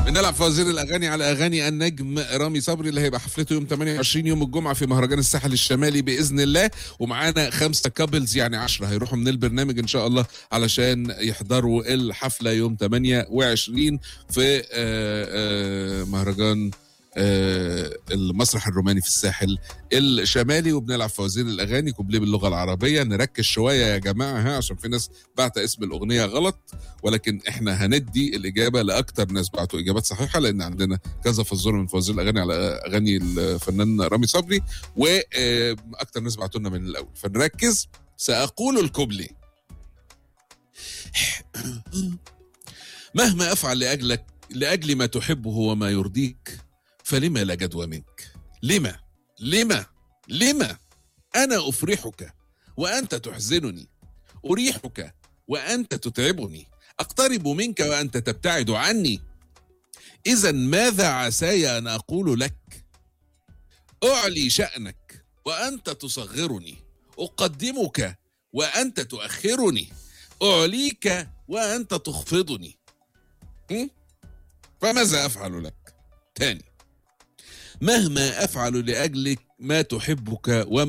بنلعب فوازير الاغاني على اغاني النجم رامي صبري اللي هيبقى حفلته يوم 28 يوم الجمعه في مهرجان الساحل الشمالي باذن الله ومعانا خمسه كابلز يعني 10 هيروحوا من البرنامج ان شاء الله علشان يحضروا الحفله يوم 28 في آه، آه، مهرجان آه، المسرح الروماني في الساحل الشمالي وبنلعب فوازير الاغاني كوبليه باللغه العربيه نركز شويه يا جماعه ها عشان في ناس بعت اسم الاغنيه غلط ولكن احنا هندي الاجابه لاكتر ناس بعتوا اجابات صحيحه لان عندنا كذا فزوره من فوازير الاغاني على اغاني الفنان رامي صبري واكتر ناس بعتوا لنا من الاول فنركز ساقول الكوبلي مهما افعل لاجلك لاجل ما تحبه وما يرضيك فلما لا جدوى منك لما لما لما انا افرحك وانت تحزنني اريحك وانت تتعبني اقترب منك وانت تبتعد عني اذا ماذا عساي ان اقول لك اعلي شانك وانت تصغرني اقدمك وانت تؤخرني اعليك وانت تخفضني م? فماذا افعل لك تاني مهما افعل لاجلك ما تحبك وما